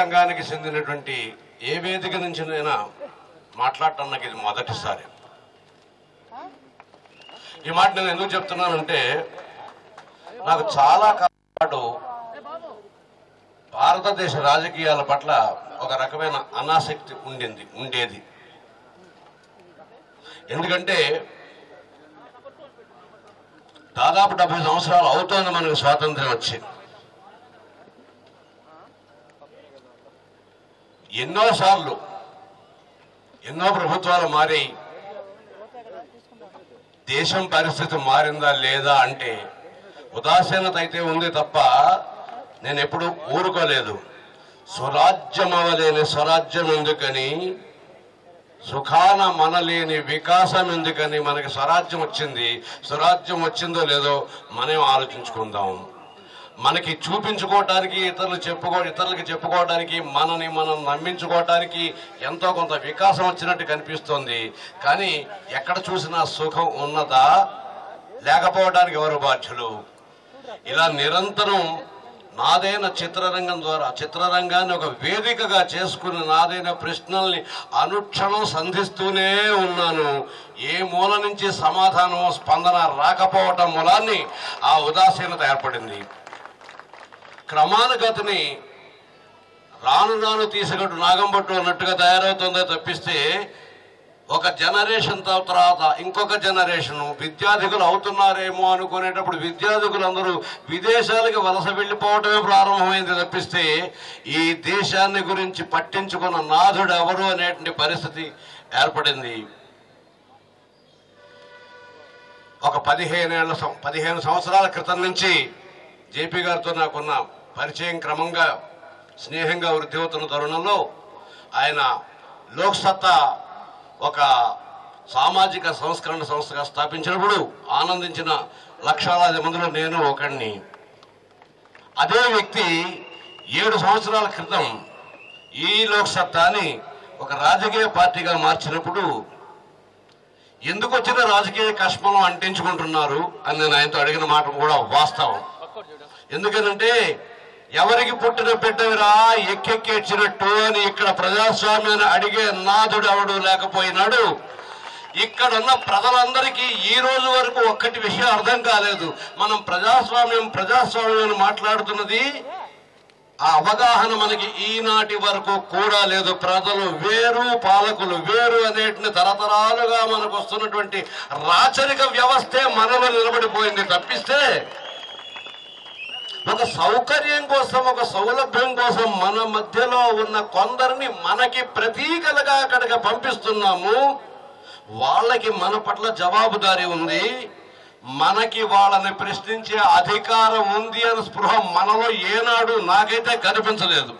రంగానికి చెందినటువంటి ఏ వేదిక నుంచి నైనా మాట్లాడటం నాకు ఇది మొదటిసారి ఈ మాట నేను ఎందుకు చెప్తున్నానంటే నాకు చాలా కాలం పాటు భారతదేశ రాజకీయాల పట్ల ఒక రకమైన అనాసక్తి ఉండింది ఉండేది ఎందుకంటే దాదాపు డెబ్బై సంవత్సరాలు అవుతోంది మనకు స్వాతంత్ర్యం వచ్చి ఎన్నోసార్లు ఎన్నో ప్రభుత్వాలు మారి దేశం పరిస్థితి మారిందా లేదా అంటే ఉదాసీనత అయితే ఉంది తప్ప నేను ఎప్పుడు ఊరుకోలేదు స్వరాజ్యం అవ్వలేని స్వరాజ్యం ఎందుకని సుఖాన మనలేని వికాసం ఎందుకని మనకి స్వరాజ్యం వచ్చింది స్వరాజ్యం వచ్చిందో లేదో మనం ఆలోచించుకుందాం మనకి చూపించుకోవటానికి ఇతరులు చెప్పుకో ఇతరులకి చెప్పుకోవడానికి మనని మనం నమ్మించుకోవటానికి ఎంతో కొంత వికాసం వచ్చినట్టు కనిపిస్తోంది కానీ ఎక్కడ చూసినా సుఖం ఉన్నదా లేకపోవడానికి ఎవరు బాధ్యులు ఇలా నిరంతరం నాదైన చిత్రరంగం ద్వారా చిత్రరంగాన్ని ఒక వేదికగా చేసుకుని నాదైన ప్రశ్నల్ని అనుక్షణం సంధిస్తూనే ఉన్నాను ఏ మూల నుంచి సమాధానం స్పందన రాకపోవటం మూలాన్ని ఆ ఉదాసీనత ఏర్పడింది క్రమానుగతిని రాను రాను తీసుగట్టు నాగంబట్టు అన్నట్టుగా తయారవుతుందే తప్పిస్తే ఒక జనరేషన్ తర్వాత ఇంకొక జనరేషన్ విద్యార్థికులు అవుతున్నారేమో అనుకునేటప్పుడు విద్యార్థికులందరూ విదేశాలకు వలస వెళ్ళిపోవటమే ప్రారంభమైంది తప్పిస్తే ఈ దేశాన్ని గురించి పట్టించుకున్న నాథుడు ఎవరు అనేటువంటి పరిస్థితి ఏర్పడింది ఒక పదిహేనేళ్ల సం- పదిహేను సంవత్సరాల క్రితం నుంచి జేపీ గారితో నాకున్న పరిచయం క్రమంగా స్నేహంగా వృద్ధి అవుతున్న తరుణంలో ఆయన లోక్సత్తా ఒక సామాజిక సంస్కరణ సంస్థగా స్థాపించినప్పుడు ఆనందించిన లక్షలాది మందిలో నేను ఒకడిని అదే వ్యక్తి ఏడు సంవత్సరాల క్రితం ఈ లోక్సత్తాని ఒక రాజకీయ పార్టీగా మార్చినప్పుడు ఎందుకు వచ్చిన రాజకీయ కష్మలం అంటించుకుంటున్నారు అని నేను ఆయనతో అడిగిన మాట కూడా వాస్తవం ఎందుకనంటే ఎవరికి పుట్టిన బిడ్డవిరా ఎక్కెక్కేచ్చినట్టు అని ఇక్కడ ప్రజాస్వామ్యాన్ని అడిగే నాదుడు ఎవడు లేకపోయినాడు ఇక్కడ ఉన్న ప్రజలందరికీ ఈ రోజు వరకు ఒక్కటి విషయం అర్థం కాలేదు మనం ప్రజాస్వామ్యం ప్రజాస్వామ్యం అని మాట్లాడుతున్నది ఆ అవగాహన మనకి ఈనాటి వరకు కూడా లేదు ప్రజలు వేరు పాలకులు వేరు అనేటిని తరతరాలుగా మనకు వస్తున్నటువంటి రాచరిక వ్యవస్థే మనలో నిలబడిపోయింది తప్పిస్తే ఒక సౌకర్యం కోసం ఒక సౌలభ్యం కోసం మన మధ్యలో ఉన్న కొందరిని మనకి ప్రతీకలుగా అక్కడికి పంపిస్తున్నాము వాళ్ళకి మన పట్ల జవాబుదారీ ఉంది మనకి వాళ్ళని ప్రశ్నించే అధికారం ఉంది అని స్పృహ మనలో ఏనాడు నాకైతే కనిపించలేదు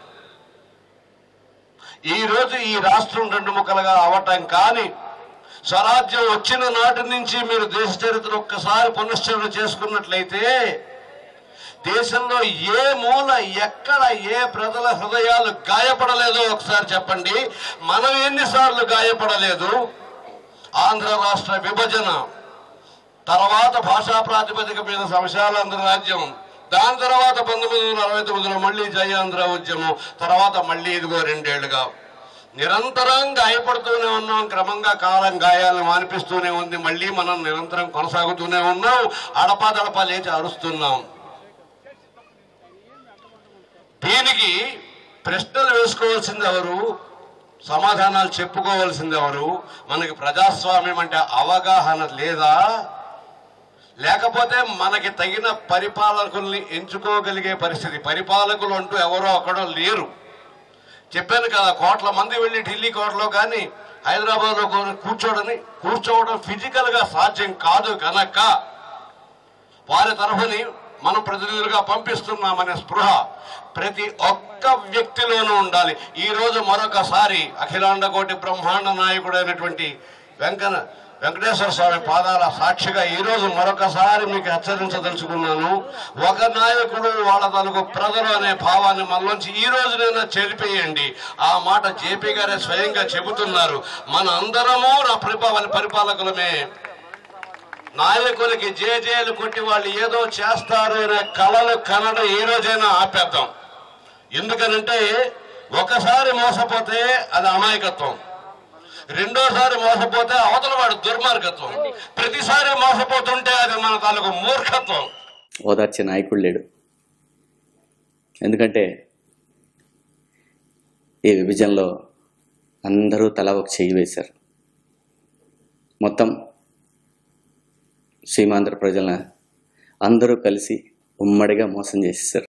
ఈ రోజు ఈ రాష్ట్రం రెండు ముక్కలుగా అవటం కానీ స్వరాజ్యం వచ్చిన నాటి నుంచి మీరు దేశ చరిత్ర ఒక్కసారి పునశ్చరణ చేసుకున్నట్లయితే దేశంలో ఏ మూల ఎక్కడ ఏ ప్రజల హృదయాలు గాయపడలేదో ఒకసారి చెప్పండి మనం ఎన్నిసార్లు గాయపడలేదు ఆంధ్ర రాష్ట్ర విభజన తర్వాత భాషా ప్రాతిపదిక మీద సంశాలాంధ్ర రాజ్యం దాని తర్వాత పంతొమ్మిది వందల అరవై తొమ్మిదిలో మళ్ళీ జయాంధ్ర ఉద్యమం తర్వాత మళ్ళీ ఇదిగో రెండేళ్లుగా నిరంతరం గాయపడుతూనే ఉన్నాం క్రమంగా కాలం గాయాలను మానిపిస్తూనే ఉంది మళ్ళీ మనం నిరంతరం కొనసాగుతూనే ఉన్నాం అడపాదడపా లేచి అరుస్తున్నాం దీనికి ప్రశ్నలు వేసుకోవాల్సింది ఎవరు సమాధానాలు చెప్పుకోవాల్సింది ఎవరు మనకి ప్రజాస్వామ్యం అంటే అవగాహన లేదా లేకపోతే మనకి తగిన పరిపాలకుల్ని ఎంచుకోగలిగే పరిస్థితి పరిపాలకులు అంటూ ఎవరో అక్కడో లేరు చెప్పాను కదా కోట్ల మంది వెళ్ళి ఢిల్లీ కోటలో కానీ హైదరాబాద్లో కూ- కూర్చోడని కూర్చోవడం ఫిజికల్ గా సాధ్యం కాదు కనుక వారి తరఫుని మనం ప్రతినిధులుగా పంపిస్తున్నామనే స్పృహ ప్రతి ఒక్క వ్యక్తిలోనూ ఉండాలి ఈ రోజు మరొకసారి అఖిలాండ కోటి బ్రహ్మాండ నాయకుడైనటువంటి వెంకన వెంకటేశ్వర స్వామి పాదాల సాక్షిగా ఈ రోజు మరొకసారి మీకు హెచ్చరించదలుచుకున్నాను ఒక నాయకుడు వాళ్ళ తనకు ప్రజలు అనే భావాన్ని మనలోంచి ఈ రోజునైనా చెరిపేయండి ఆ మాట జేపీ గారే స్వయంగా చెబుతున్నారు మన అందరము నా పరిపాలన పరిపాలకులమే నాయకులకి జేజేలు కొట్టి వాళ్ళు ఏదో చేస్తారు అనే కళలు కనడం ఏ రోజైనా ఆపేద్దాం ఎందుకనంటే ఒకసారి మోసపోతే అది అమాయకత్వం రెండోసారి మోసపోతే అవతల వాడు దుర్మార్గత్వం ప్రతిసారి మోసపోతుంటే అది మన తాలూకు మూర్ఖత్వం ఓదార్చే నాయకుడు లేడు ఎందుకంటే ఈ విభజనలో అందరూ తల ఒక చెయ్యి వేశారు మొత్తం సీమాంధ్ర ప్రజలను అందరూ కలిసి ఉమ్మడిగా మోసం చేసేసారు